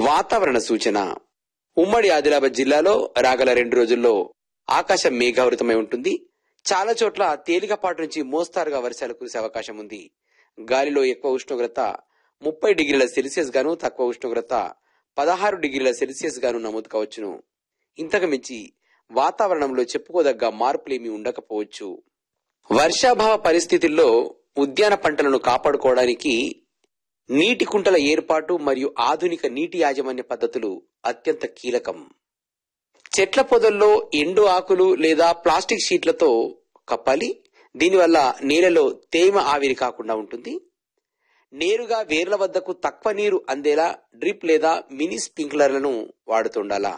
వాతావరణ సూచన ఉమ్మడి ఆదిలాబాద్ జిల్లాలో రాగల రెండు రోజుల్లో ఆకాశం మేఘావృతమై ఉంటుంది చాలా చోట్ల తేలికపాటి నుంచి మోస్తారుగా వర్షాలు కురిసే అవకాశం ఉంది గాలిలో ఎక్కువ ఉష్ణోగ్రత ముప్పై డిగ్రీల సెల్సియస్ గాను తక్కువ ఉష్ణోగ్రత పదహారు డిగ్రీల సెల్సియస్ గాను నమోదు కావచ్చును ఇంతకు మించి వాతావరణంలో చెప్పుకోదగ్గ మార్పులేమీ ఉండకపోవచ్చు వర్షాభావ పరిస్థితుల్లో ఉద్యాన పంటలను కాపాడుకోవడానికి నీటి కుంటల ఏర్పాటు మరియు ఆధునిక నీటి యాజమాన్య పద్ధతులు అత్యంత కీలకం చెట్ల పొదల్లో ఎండు ఆకులు లేదా ప్లాస్టిక్ షీట్లతో కప్పాలి దీనివల్ల నేలలో తేమ ఆవిరి కాకుండా ఉంటుంది నేరుగా వేర్ల వద్దకు తక్కువ నీరు అందేలా డ్రిప్ లేదా మినీ స్ప్రింక్లర్లను వాడుతుండాలా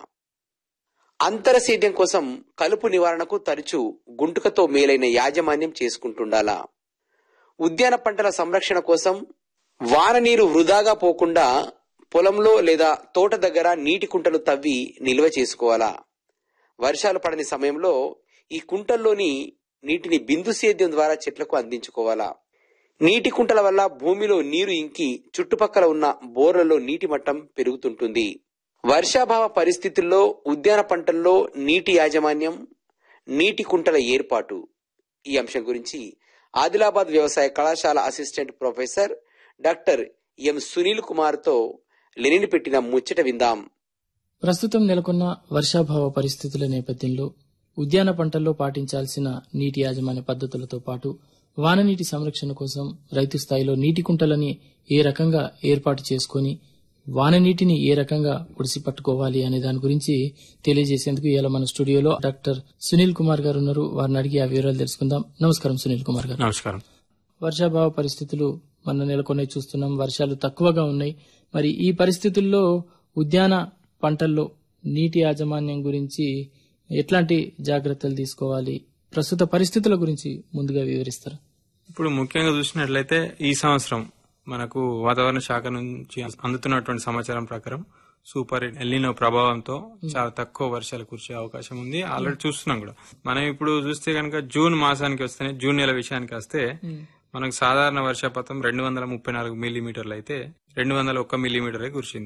అంతర సేద్యం కోసం కలుపు నివారణకు తరచూ గుంటుకతో మేలైన యాజమాన్యం చేసుకుంటుండాలా ఉద్యాన పంటల సంరక్షణ కోసం వాన నీరు వృధాగా పోకుండా పొలంలో లేదా తోట దగ్గర నీటి కుంటలు తవ్వి నిల్వ చేసుకోవాలా వర్షాలు పడని సమయంలో ఈ కుంటల్లోని నీటిని బిందు సేద్యం ద్వారా చెట్లకు అందించుకోవాలా నీటి కుంటల వల్ల భూమిలో నీరు ఇంకి చుట్టుపక్కల ఉన్న బోర్లలో నీటి మట్టం పెరుగుతుంటుంది వర్షాభావ పరిస్థితుల్లో ఉద్యాన పంటల్లో నీటి యాజమాన్యం నీటి కుంటల ఏర్పాటు ఈ అంశం గురించి ఆదిలాబాద్ వ్యవసాయ కళాశాల assistant professor doctor M Sunil కుమార్తో లెనిన్ పెట్టిన ముచ్చట విందాం ప్రస్తుతం నెలకొన్న వర్షాభావ పరిస్థితుల నేపథ్యంలో ఉద్యాన పంటల్లో పాటించాల్సిన నీటి యాజమాన్య పద్ధతులతో పాటు వాననీటి సంరక్షణ కోసం రైతు స్థాయిలో నీటి కుంటలని ఏ రకంగా ఏర్పాటు చేసుకొని వాననీటిని ఏ రకంగా ఒడిసి పట్టుకోవాలి అనే దాని గురించి తెలియజేసేందుకు ఇవాళ మన స్టూడియోలో డాక్టర్ సునీల్ కుమార్ గారు ఉన్నారు వారిని అడిగి ఆ వివరాలు తెలుసుకుందాం నమస్కారం సునీల్ కుమార్ గారు నమస్కారం వర్షాభావ పరిస్థితులు మన నెలకొనే చూస్తున్నాం వర్షాలు తక్కువగా ఉన్నాయి మరి ఈ పరిస్థితుల్లో ఉద్యాన పంటల్లో నీటి యాజమాన్యం గురించి ఎట్లాంటి జాగ్రత్తలు తీసుకోవాలి ప్రస్తుత పరిస్థితుల గురించి ముందుగా వివరిస్తారు ఇప్పుడు ముఖ్యంగా చూసినట్లయితే ఈ సంవత్సరం మనకు వాతావరణ శాఖ నుంచి అందుతున్నటువంటి సమాచారం ప్రకారం సూపర్ ఎల్లినో ప్రభావంతో చాలా తక్కువ వర్షాలు కురిసే అవకాశం ఉంది ఆల్రెడీ చూస్తున్నాం కూడా మనం ఇప్పుడు చూస్తే కనుక జూన్ మాసానికి వస్తేనే జూన్ నెల విషయానికి వస్తే మనకు సాధారణ వర్షపాతం రెండు వందల ముప్పై నాలుగు మిల్లీమీటర్లు అయితే రెండు వందల ఒక్క మిల్లీమీటరే కురిసింది